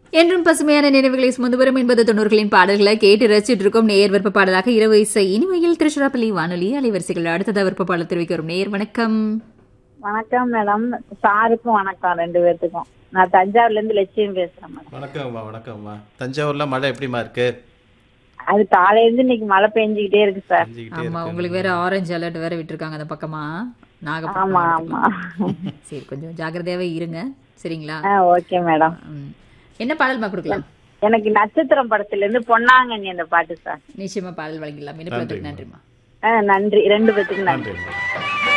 என்றும் பசுமையான நினைவுகளை சுமந்து வரும் என்பது தொண்ணூறுகளின் பாடல்களை கேட்டு ரசிச்சுட்டு இருக்கும் நேயர் விருப்ப பாடலாக இரவு இசை இனிமையில் திருச்சிராப்பள்ளி வானொலி அலைவரிசைகள் அடுத்ததா விருப்ப பாடல் தெரிவிக்க வரும் நேயர் வணக்கம் வணக்கம் மேடம் சாருக்கும் வணக்கம் ரெண்டு பேர்த்துக்கும் நான் தஞ்சாவூர்ல இருந்து லட்சியம் பேசுறேன் மேடம் வணக்கம்மா வணக்கம்மா தஞ்சாவூர்ல மழை எப்படிமா இருக்கு அது காலையில இருந்து இன்னைக்கு மழை பெஞ்சுக்கிட்டே இருக்கு சார் செஞ்சுக்கிட்டே ஆமா இருக்கு. உங்களுக்கு வேற ஆரஞ்சு அலர்ட் வேற விட்டுருக்காங்க அந்த பக்கமா ஆமா நாகப்பட்டினம் ஆமா சரி கொஞ்சம் ஜாக்கிரதையாவே இருங்க சரிங்களா ஆ ஓகே மேடம் ம். என்ன பாடல்மா கொடுக்கலாம் எனக்கு நட்சத்திரம் படத்துல இருந்து பொன்னாங்கண்ணி அந்த பாட்டு சார் நிச்சயமா பாடல் வழங்கிடலாம் இனிப்புலத்துக்கு நன்றிமா ஆ நன்றி ரெண்டு பேத்துக்கும் நன்றி நன்றி